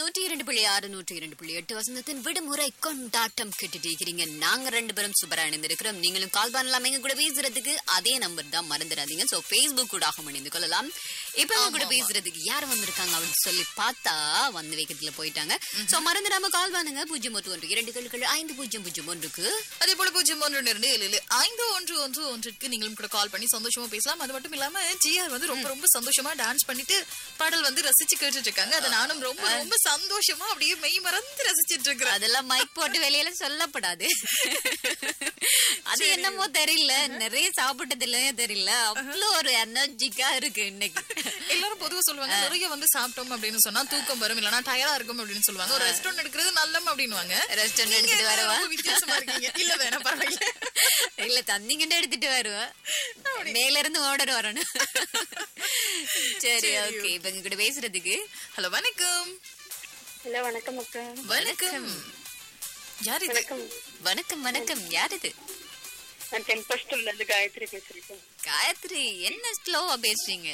நூற்றி இரண்டு புள்ளி ஆறு நூற்றி இரண்டு புள்ளி எட்டு வசந்தத்தின் விடுமுறை கொண்டாட்டம் கேட்டுட்டு இருக்கிறீங்க நாங்க ரெண்டு பேரும் சூப்பரா இணைந்திருக்கிறோம் நீங்களும் கால் பண்ணலாம் எங்க கூட பேசுறதுக்கு அதே நம்பர் தான் மறந்துடாதீங்க சோ Facebook கூட இணைந்து கொள்ளலாம் இப்ப எங்க கூட பேசுறதுக்கு யார் வந்திருக்காங்க அப்படின்னு சொல்லி பார்த்தா வந்து வேகத்துல போயிட்டாங்க சோ மறந்துடாம கால் பண்ணுங்க பூஜ்ஜியம் ஒன்று ஒன்று இரண்டு கழுக்கள் ஐந்து பூஜ்ஜியம் பூஜ்ஜியம் ஒன்றுக்கு அதே போல பூஜ்ஜியம் ஒன்று இரண்டு ஏழு ஏழு ஐந்து ஒன்று ஒன்று ஒன்றுக்கு நீங்களும் கூட கால் பண்ணி சந்தோஷமா பேசலாம் அது மட்டும் இல்லாம ஜிஆர் வந்து ரொம்ப ரொம்ப சந்தோஷமா டான்ஸ் பண்ணிட்டு பாடல் வந்து ரசிச்சு கேட்டுட்டு இருக்காங்க அதை நானும் ரொம்ப ரொம்ப சந்தோஷமா அப்படியே மெய் மறந்து ரசிச்சிட்டு இருக்கிறேன் அதெல்லாம் மைக் போட்டு வெளியில சொல்லப்படாது அது என்னமோ தெரியல நிறைய சாப்பிட்டதுல தெரியல அவ்வளவு ஒரு எனர்ஜிக்கா இருக்கு இன்னைக்கு எல்லாரும் பொதுவா சொல்லுவாங்க நிறைய வந்து சாப்பிட்டோம் அப்படின்னு சொன்னா தூக்கம் வரும் இல்லனா டயர்டா இருக்கும் அப்படின்னு சொல்லுவாங்க ஒரு ரெஸ்டாரண்ட் எடுக்கிறது நல்லம் அப்படின்னுவாங்க ரெஸ்டாரண்ட் நீங்க எடுத்துட்டு என்ன வரவா ரொம்ப வித்தியாசமா இருக்கீங்க இல்ல வேணாம் பரவாயில்ல இல்ல தண்ணிக்கிட்ட எடுத்துட்டு வருவேன் மேல இருந்து ஓர்டர் வரணும் சரி ஓகே இப்ப இங்க கூட பேசுறதுக்கு ஹலோ வணக்கம் ஹலோ வணக்கம் அக்கா வணக்கம் யார் இது வணக்கம் வணக்கம் வணக்கம் யார் இது நான் டெம்பஸ்டூர்ல இருந்து காயத்ரி பேசுறேன் காயத்ரி என்ன ஸ்லோவா பேசுறீங்க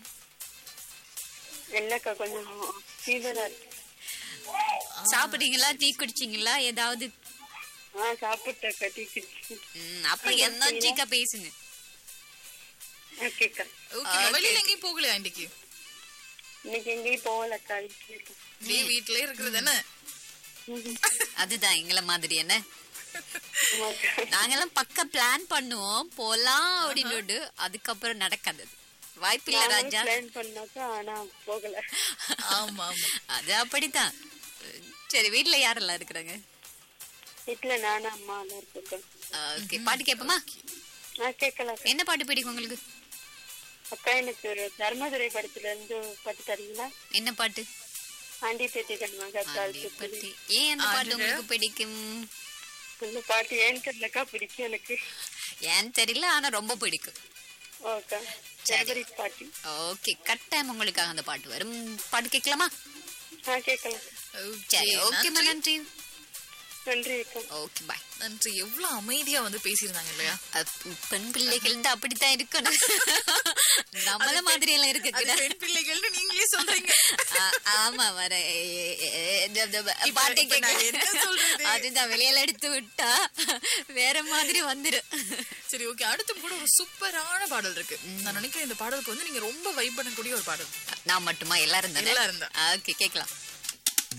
என்னக்கா கொஞ்சம் ஃபீவரா இருக்கு சாப்பிட்டீங்களா டீ குடிச்சீங்களா ஏதாவது ஆ சாப்பிட்டேக்கா டீ குடிச்சு ம், அப்ப எனர்ஜிக்கா பேசுங்க ஓகேக்கா ஓகே வெளியில எங்கேயும் போகலையா இன்னைக்கு இன்னைக்கு எங்கேயும் போகலக்கா வீட்டுல இருக்கேன். நீ வீட்லயே இருக்கிறது என்ன ம்ஹும். அதுதான் எங்கள மாதிரி என்ன ஆமாக்கா. நாங்கெல்லாம் பக்க பிளான் பண்ணுவோம் போலாம் அப்படின்னு அதுக்கப்புறம் நடக்காது அது. வாய்ப்பில்ல நானும் ராஜா plan பண்ணாக்கா ஆனா போகல ஆமா ஆமா அது அப்படித்தான் சரி வீட்ல யாரெல்லாம் இருக்கிறாங்க வீட்டுல நானும் அம்மா எல்லாம் இருக்கேன் ஓகே பாட்டு கேப்போமா நான் கேட்கலக்கா என்ன பாட்டு பிடிக்கும் உங்களுக்கு அக்கா எனக்கு ஒரு தர்மதுரை படத்துல இருந்து பாட்டு தரீங்களா என்ன பாட்டு ஆண்டி பேத்தி கண்மாங்க கால் ஆண்டி சுத்துது பத்தி. ஏன் அந்த பாட்டு உங்களுக்கு பிடிக்கும் அந்த பாட்டு ஏன் தெரியலக்கா பிடிக்கும் எனக்கு ஏன் தெரியல ஆனா ரொம்ப பிடிக்கும் ஓகே ஃபேவரட் பாட்டு ஓகே கட்டாயம் உங்களுக்காக அந்த பாட்டு வரும் பாட்டு கேட்கலாமா ஆ கேட்கலாம் சரி Okay, ஓகேம்மா நன்றி நன்றி அக்கா ஓகே பாய் நன்றி எவ்வளவு அமைதியா வந்து பேசியிருந்தாங்க இல்லையா அப்~ பெண் பிள்ளைகள் வந்து அப்படித்தான் இருக்கணும் நம்மள மாதிரி எல்லாம் அது இருக்கு பெண் பிள்ளைகள்னு நீங்களே சொல்றீங்க ஆமா வர இப்ப- பாட்டை இப்ப நான் கேட்க என்ன சொல்றது? அதுதான் வெளியில எடுத்து விட்டா வேற மாதிரி வந்துரும் சரி ஓகே அடுத்து கூட ஒரு சூப்பரான பாடல் இருக்கு நான் நினைக்கிறேன் இந்த பாடலுக்கு வந்து நீங்க ரொம்ப வைப் பண்ணக்கூடிய ஒரு பாடல் நான் மட்டுமா எல்லாரும் தானே எல்லாரும் தான். ஓகே கேட்கலாம்